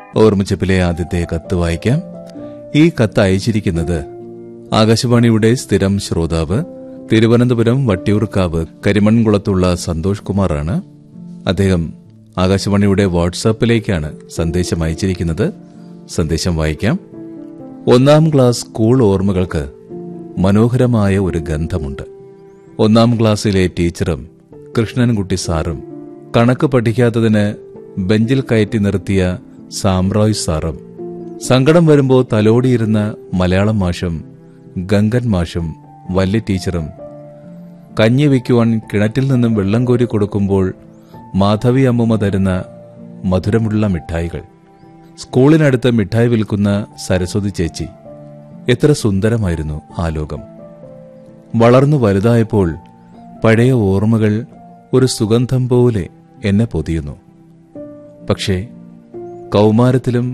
ഓർമ്മിച്ചപ്പിലെ ആദ്യത്തെ കത്ത് വായിക്കാം ഈ കത്ത് അയച്ചിരിക്കുന്നത് ആകാശവാണിയുടെ സ്ഥിരം ശ്രോതാവ് തിരുവനന്തപുരം വട്ടിയൂർക്കാവ് കരിമൺകുളത്തുള്ള സന്തോഷ് കുമാറാണ് അദ്ദേഹം ആകാശവാണിയുടെ വാട്സാപ്പിലേക്കാണ് സന്ദേശം അയച്ചിരിക്കുന്നത് സന്ദേശം വായിക്കാം ഒന്നാം ക്ലാസ് സ്കൂൾ ഓർമ്മകൾക്ക് മനോഹരമായ ഒരു ഗന്ധമുണ്ട് ഒന്നാം ക്ലാസ്സിലെ ടീച്ചറും കൃഷ്ണൻകുട്ടി സാറും കണക്ക് പഠിക്കാത്തതിന് ബെഞ്ചിൽ കയറ്റി നിർത്തിയ സാമ്രായ് സാറും സങ്കടം വരുമ്പോൾ തലോടിയിരുന്ന മലയാളം മാഷും ഗംഗൻ മാഷും വല്യ ടീച്ചറും കഞ്ഞി വയ്ക്കുവാൻ കിണറ്റിൽ നിന്നും വെള്ളം കോരി കൊടുക്കുമ്പോൾ മാധവി അമ്മൂമ്മ തരുന്ന മധുരമുള്ള മിഠായികൾ സ്കൂളിനടുത്ത് മിഠായി വിൽക്കുന്ന സരസ്വതി ചേച്ചി എത്ര സുന്ദരമായിരുന്നു ആ ലോകം വളർന്നു വലുതായപ്പോൾ പഴയ ഓർമ്മകൾ ഒരു സുഗന്ധം പോലെ എന്നെ പൊതിയുന്നു പക്ഷേ കൗമാരത്തിലും